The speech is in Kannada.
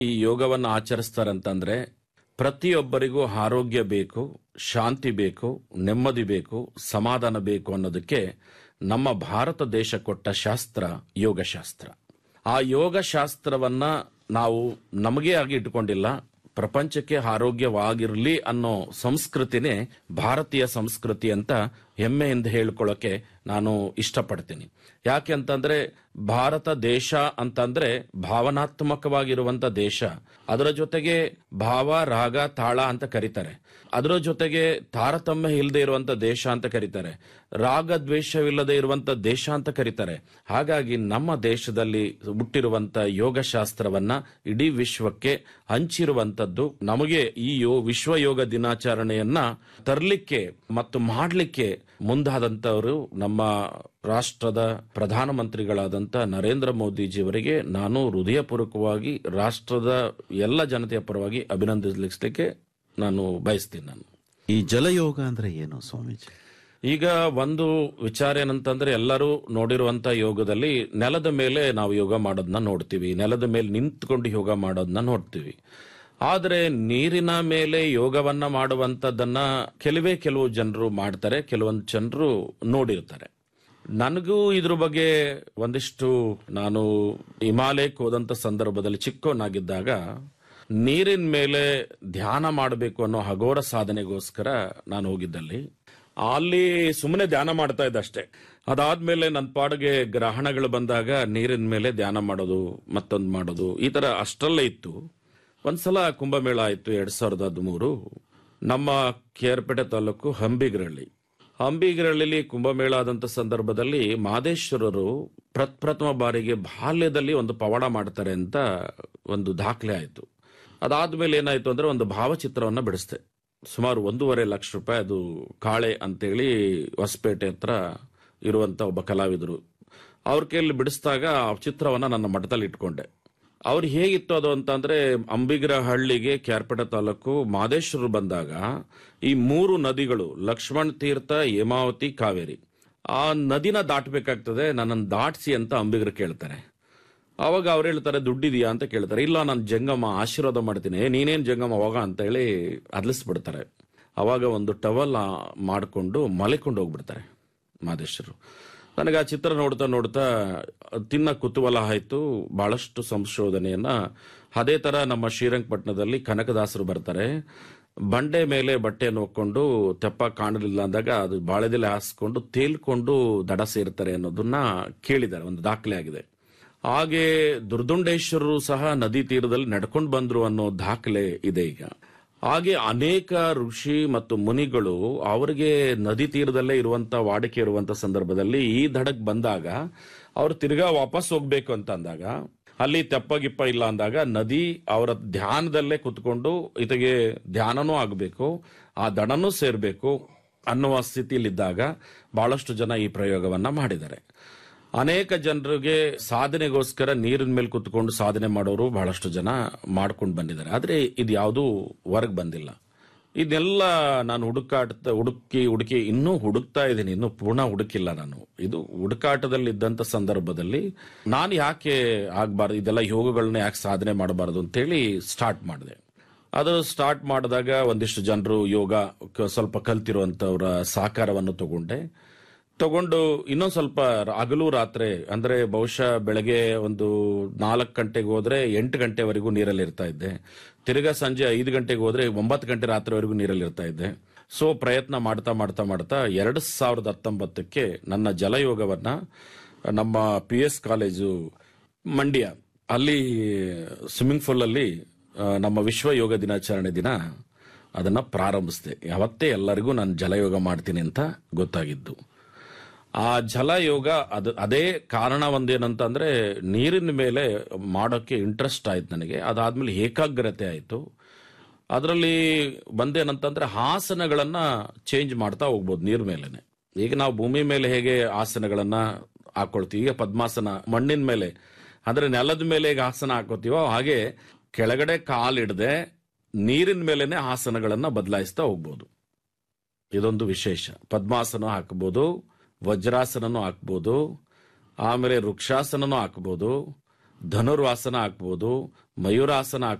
ಈ ಯೋಗವನ್ನು ಆಚರಿಸ್ತಾರೆ ಅಂತಂದ್ರೆ ಪ್ರತಿಯೊಬ್ಬರಿಗೂ ಆರೋಗ್ಯ ಬೇಕು ಶಾಂತಿ ಬೇಕು ನೆಮ್ಮದಿ ಬೇಕು ಸಮಾಧಾನ ಬೇಕು ಅನ್ನೋದಕ್ಕೆ ನಮ್ಮ ಭಾರತ ದೇಶ ಕೊಟ್ಟ ಶಾಸ್ತ್ರ ಯೋಗಶಾಸ್ತ್ರ ಆ ಯೋಗಶಾಸ್ತ್ರವನ್ನ ನಾವು ನಮಗೆ ಆಗಿ ಇಟ್ಕೊಂಡಿಲ್ಲ ಪ್ರಪಂಚಕ್ಕೆ ಆರೋಗ್ಯವಾಗಿರಲಿ ಅನ್ನೋ ಸಂಸ್ಕೃತಿನೇ ಭಾರತೀಯ ಸಂಸ್ಕೃತಿ ಅಂತ ಹೆಮ್ಮೆಯಿಂದ ಹೇಳ್ಕೊಳ್ಳೋಕೆ ನಾನು ಇಷ್ಟಪಡ್ತೀನಿ ಯಾಕೆ ಅಂತಂದ್ರೆ ಭಾರತ ದೇಶ ಅಂತಂದ್ರೆ ಭಾವನಾತ್ಮಕವಾಗಿರುವಂತ ದೇಶ ಅದರ ಜೊತೆಗೆ ಭಾವ ರಾಗ ತಾಳ ಅಂತ ಕರೀತಾರೆ ಅದರ ಜೊತೆಗೆ ತಾರತಮ್ಯ ಇಲ್ಲದೆ ಇರುವಂತ ದೇಶ ಅಂತ ಕರೀತಾರೆ ರಾಗ ದ್ವೇಷವಿಲ್ಲದೆ ಇರುವಂತ ದೇಶ ಅಂತ ಕರೀತಾರೆ ಹಾಗಾಗಿ ನಮ್ಮ ದೇಶದಲ್ಲಿ ಹುಟ್ಟಿರುವಂತ ಯೋಗಶಾಸ್ತ್ರವನ್ನ ಇಡೀ ವಿಶ್ವಕ್ಕೆ ಹಂಚಿರುವಂತದ್ದು ನಮಗೆ ಈ ಯೋ ವಿಶ್ವ ಯೋಗ ದಿನಾಚರಣೆಯನ್ನ ತರಲಿಕ್ಕೆ ಮತ್ತು ಮಾಡಲಿಕ್ಕೆ ಮುಂದಾದಂತವರು ನಮ್ಮ ರಾಷ್ಟ್ರದ ಪ್ರಧಾನಮಂತ್ರಿಗಳಾದಂಥ ನರೇಂದ್ರ ಮೋದಿಜಿಯವರಿಗೆ ನಾನು ಹೃದಯಪೂರ್ವಕವಾಗಿ ರಾಷ್ಟ್ರದ ಎಲ್ಲ ಜನತೆಯ ಪರವಾಗಿ ಅಭಿನಂದಿಸಲಿಕ್ಕೆ ನಾನು ಬಯಸ್ತೀನಿ ನಾನು ಈ ಜಲಯೋಗ ಅಂದ್ರೆ ಏನು ಸ್ವಾಮೀಜಿ ಈಗ ಒಂದು ವಿಚಾರ ಏನಂತಂದ್ರೆ ಎಲ್ಲರೂ ನೋಡಿರುವಂತ ಯೋಗದಲ್ಲಿ ನೆಲದ ಮೇಲೆ ನಾವು ಯೋಗ ಮಾಡೋದನ್ನ ನೋಡ್ತೀವಿ ನೆಲದ ಮೇಲೆ ನಿಂತ್ಕೊಂಡು ಯೋಗ ಮಾಡೋದನ್ನ ನೋಡ್ತೀವಿ ಆದರೆ ನೀರಿನ ಮೇಲೆ ಯೋಗವನ್ನ ಮಾಡುವಂತದ್ದನ್ನ ಕೆಲವೇ ಕೆಲವು ಜನರು ಮಾಡ್ತಾರೆ ಕೆಲವೊಂದು ಜನರು ನೋಡಿರ್ತಾರೆ ನನಗೂ ಇದ್ರ ಬಗ್ಗೆ ಒಂದಿಷ್ಟು ನಾನು ಹಿಮಾಲಯಕ್ಕೆ ಹೋದಂತ ಸಂದರ್ಭದಲ್ಲಿ ಚಿಕ್ಕವನಾಗಿದ್ದಾಗ ನೀರಿನ ಮೇಲೆ ಧ್ಯಾನ ಮಾಡಬೇಕು ಅನ್ನೋ ಹಗೋರ ಸಾಧನೆಗೋಸ್ಕರ ನಾನು ಹೋಗಿದ್ದಲ್ಲಿ ಅಲ್ಲಿ ಸುಮ್ಮನೆ ಧ್ಯಾನ ಮಾಡ್ತಾ ಇದ್ದೆ ಅಷ್ಟೇ ಅದಾದ್ಮೇಲೆ ನನ್ನ ಪಾಡಿಗೆ ಗ್ರಹಣಗಳು ಬಂದಾಗ ನೀರಿನ ಮೇಲೆ ಧ್ಯಾನ ಮಾಡೋದು ಮತ್ತೊಂದು ಮಾಡೋದು ಈ ತರ ಅಷ್ಟರಲ್ಲೇ ಇತ್ತು ಒಂದ್ಸಲ ಕುಂಭಮೇಳ ಆಯ್ತು ಎರಡ್ ಸಾವಿರದ ಹದಿಮೂರು ನಮ್ಮ ಕೇರ್ಪೇಟೆ ತಾಲೂಕು ಹಂಬಿಗರಳ್ಳಿ ಹಂಬಿಗರಳ್ಳಿಲಿ ಕುಂಭಮೇಳ ಆದಂತ ಸಂದರ್ಭದಲ್ಲಿ ಮಾದೇಶ್ವರರು ಪ್ರಪ್ರಥಮ ಬಾರಿಗೆ ಬಾಲ್ಯದಲ್ಲಿ ಒಂದು ಪವಾಡ ಮಾಡ್ತಾರೆ ಅಂತ ಒಂದು ದಾಖಲೆ ಆಯ್ತು ಅದಾದ್ಮೇಲೆ ಏನಾಯ್ತು ಅಂದ್ರೆ ಒಂದು ಭಾವಚಿತ್ರವನ್ನ ಬಿಡಿಸ್ದೆ ಸುಮಾರು ಒಂದೂವರೆ ಲಕ್ಷ ರೂಪಾಯಿ ಅದು ಕಾಳೆ ಅಂತೇಳಿ ಹೊಸಪೇಟೆ ಹತ್ರ ಇರುವಂತ ಒಬ್ಬ ಕಲಾವಿದರು ಅವ್ರ ಕೈಯಲ್ಲಿ ಬಿಡಿಸಿದಾಗ ಆ ಚಿತ್ರವನ್ನ ನನ್ನ ಮಠದಲ್ಲಿ ಇಟ್ಕೊಂಡೆ ಅವ್ರು ಹೇಗಿತ್ತು ಅದು ಅಂತಂದ್ರೆ ಅಂಬಿಗರ ಹಳ್ಳಿಗೆ ಕ್ಯಾರ್ಪೇಟೆ ತಾಲೂಕು ಮಾದೇಶ್ವರರು ಬಂದಾಗ ಈ ಮೂರು ನದಿಗಳು ಲಕ್ಷ್ಮಣ್ ತೀರ್ಥ ಹೇಮಾವತಿ ಕಾವೇರಿ ಆ ನದಿನ ದಾಟಬೇಕಾಗ್ತದೆ ನನ್ನನ್ನು ದಾಟಿಸಿ ಅಂತ ಅಂಬಿಗರು ಕೇಳ್ತಾರೆ ಅವಾಗ ಅವ್ರು ಹೇಳ್ತಾರೆ ದುಡ್ಡಿದೆಯಾ ಅಂತ ಕೇಳ್ತಾರೆ ಇಲ್ಲ ನಾನು ಜಂಗಮ ಆಶೀರ್ವಾದ ಮಾಡ್ತೀನಿ "ಏ, ನೀನೇನ್ ಜಂಗಮ ಅವಾಗ ಅಂತ ಹೇಳಿ ಅದ್ಲಿಸ್ಬಿಡ್ತಾರೆ ಅವಾಗ ಒಂದು ಟವಲ್ ಮಾಡಿಕೊಂಡು ಮಲೆಕೊಂಡು ಹೋಗ್ಬಿಡ್ತಾರೆ ಮಾದೇಶ್ವರು ನನಗೆ ಆ ಚಿತ್ರ ನೋಡ್ತಾ ನೋಡ್ತಾ ತಿನ್ನ ಕುತೂಹಲ ಆಯ್ತು ಬಹಳಷ್ಟು ಸಂಶೋಧನೆಯನ್ನ ಅದೇ ತರ ನಮ್ಮ ಶ್ರೀರಂಗಪಟ್ಟಣದಲ್ಲಿ ಕನಕದಾಸರು ಬರ್ತಾರೆ ಬಂಡೆ ಮೇಲೆ ಬಟ್ಟೆಯನ್ನು ಹೊಕ್ಕೊಂಡು ತೆಪ್ಪ ಕಾಣಲಿಲ್ಲ ಅಂದಾಗ ಅದು ಬಾಳೆದೆಲೆ ಹಾಸ್ಕೊಂಡು ತೇಲ್ಕೊಂಡು ದಡ ಸೇರ್ತಾರೆ ಅನ್ನೋದನ್ನ ಕೇಳಿದ್ದಾರೆ ಒಂದು ದಾಖಲೆ ಆಗಿದೆ ಹಾಗೆ ದುರ್ದುಂಡೇಶ್ವರರು ಸಹ ನದಿ ತೀರದಲ್ಲಿ ನಡ್ಕೊಂಡು ಬಂದ್ರು ಅನ್ನೋ ದಾಖಲೆ ಇದೆ ಈಗ ಹಾಗೆ ಅನೇಕ ಋಷಿ ಮತ್ತು ಮುನಿಗಳು ಅವರಿಗೆ ನದಿ ತೀರದಲ್ಲೇ ಇರುವಂತ ವಾಡಿಕೆ ಇರುವಂತ ಸಂದರ್ಭದಲ್ಲಿ ಈ ದಡಕ್ ಬಂದಾಗ ಅವ್ರು ತಿರ್ಗಾ ವಾಪಸ್ ಹೋಗ್ಬೇಕು ಅಂತ ಅಂದಾಗ ಅಲ್ಲಿ ತೆಪ್ಪಗಿಪ್ಪ ಇಲ್ಲ ಅಂದಾಗ ನದಿ ಅವರ ಧ್ಯಾನದಲ್ಲೇ ಕುತ್ಕೊಂಡು ಇತಗೆ ಧ್ಯಾನನೂ ಆಗಬೇಕು ಆ ದಡನೂ ಸೇರ್ಬೇಕು ಅನ್ನುವ ಸ್ಥಿತಿಯಲ್ಲಿದ್ದಾಗ ಬಹಳಷ್ಟು ಜನ ಈ ಪ್ರಯೋಗವನ್ನ ಮಾಡಿದ್ದಾರೆ ಅನೇಕ ಜನರಿಗೆ ಸಾಧನೆಗೋಸ್ಕರ ನೀರಿನ ಮೇಲೆ ಕುತ್ಕೊಂಡು ಸಾಧನೆ ಮಾಡೋರು ಬಹಳಷ್ಟು ಜನ ಮಾಡ್ಕೊಂಡು ಬಂದಿದ್ದಾರೆ ಆದ್ರೆ ಇದು ಯಾವುದೂ ಹೊರಗೆ ಬಂದಿಲ್ಲ ಇದೆಲ್ಲ ನಾನು ಹುಡುಕಾಟ ಹುಡುಕಿ ಹುಡುಕಿ ಇನ್ನೂ ಹುಡುಕ್ತಾ ಇದ್ದೀನಿ ಇನ್ನೂ ಪೂರ್ಣ ಹುಡುಕಿಲ್ಲ ನಾನು ಇದು ಹುಡುಕಾಟದಲ್ಲಿ ಇದ್ದಂತ ಸಂದರ್ಭದಲ್ಲಿ ನಾನು ಯಾಕೆ ಆಗ್ಬಾರ್ದು ಇದೆಲ್ಲ ಯೋಗಗಳನ್ನ ಯಾಕೆ ಸಾಧನೆ ಮಾಡಬಾರದು ಅಂತೇಳಿ ಸ್ಟಾರ್ಟ್ ಮಾಡಿದೆ ಅದು ಸ್ಟಾರ್ಟ್ ಮಾಡಿದಾಗ ಒಂದಿಷ್ಟು ಜನರು ಯೋಗ ಕ- ಸ್ವಲ್ಪ ಕಲ್ತಿರುವಂತವರ ಸಹಕಾರವನ್ನು ತಗೊಂಡೆ ತಗೊಂಡು ಇನ್ನೊಂದು ಸ್ವಲ್ಪ ಹಗಲು ರಾತ್ರಿ ಅಂದ್ರೆ ಬಹುಶಃ ಬೆಳಗ್ಗೆ ಒಂದು ನಾಲ್ಕು ಗಂಟೆಗೆ ಹೋದ್ರೆ ಎಂಟು ಗಂಟೆವರೆಗೂ ನೀರಲ್ಲಿ ಇರ್ತಾ ಇದ್ದೆ ತಿರ್ಗಾ ಸಂಜೆ ಐದು ಗಂಟೆಗೆ ಹೋದ್ರೆ ಒಂಬತ್ತು ಗಂಟೆ ರಾತ್ರಿವರೆಗೂ ನೀರಲ್ಲಿ ಇರ್ತಾ ಇದ್ದೆ ಸೊ ಪ್ರಯತ್ನ ಮಾಡ್ತಾ ಮಾಡ್ತಾ ಮಾಡ್ತಾ ಎರಡು ಸಾವಿರದ ಹತ್ತೊಂಬತ್ತಕ್ಕೆ ನನ್ನ ಜಲಯೋಗವನ್ನ ನಮ್ಮ ಪಿ ಎಸ್ ಕಾಲೇಜು ಮಂಡ್ಯ ಅಲ್ಲಿ ಸ್ವಿಮ್ಮಿಂಗ್ ಪೂಲ್ ಅಲ್ಲಿ ಆ, ನಮ್ಮ ವಿಶ್ವ ಯೋಗ ದಿನಾಚರಣೆ ದಿನ ಅದನ್ನ ಪ್ರಾರಂಭಿಸಿದೆ ಯಾವತ್ತೇ ಎಲ್ಲರಿಗೂ ನಾನು ಜಲಯೋಗ ಮಾಡ್ತೀನಿ ಅಂತ ಗೊತ್ತಾಗಿದ್ದು ಆ ಜಲಯೋಗ ಅದು ಅದೇ ಕಾರಣ ಒಂದೇನಂತಂದ್ರೆ ನೀರಿನ ಮೇಲೆ ಮಾಡೋಕ್ಕೆ ಇಂಟ್ರೆಸ್ಟ್ ಆಯ್ತು ನನಗೆ ಅದಾದ್ಮೇಲೆ ಏಕಾಗ್ರತೆ ಆಯ್ತು ಅದರಲ್ಲಿ ಬಂದೇನಂತಂದ್ರೆ ಆಸನಗಳನ್ನ ಚೇಂಜ್ ಮಾಡ್ತಾ ಹೋಗ್ಬೋದು ನೀರ್ ಮೇಲೆನೆ ಈಗ ನಾವು ಭೂಮಿ ಮೇಲೆ ಹೇಗೆ ಆಸನಗಳನ್ನ ಹಾಕೊಳ್ತೀವಿ ಈಗ ಪದ್ಮಾಸನ ಮಣ್ಣಿನ ಮೇಲೆ ಅಂದ್ರೆ ನೆಲದ ಮೇಲೆ ಹೇಗೆ ಆಸನ ಹಾಕೋತೀವೋ ಹಾಗೆ ಕೆಳಗಡೆ ಕಾಲಿಡದೆ ನೀರಿನ ಮೇಲೆನೆ ಆಸನಗಳನ್ನ ಬದಲಾಯಿಸ್ತಾ ಹೋಗ್ಬೋದು ಇದೊಂದು ವಿಶೇಷ ಪದ್ಮಾಸನ ಹಾಕಬಹುದು ವಜ್ರಾಸನನೂ ಹಾಕ್ಬೋದು ಆಮೇಲೆ ವೃಕ್ಷಾಸನನೂ ಹಾಕ್ಬೋದು ಧನುರ್ವಾಸನ ಆಗ್ಬೋದು ಮಯೂರಾಸನ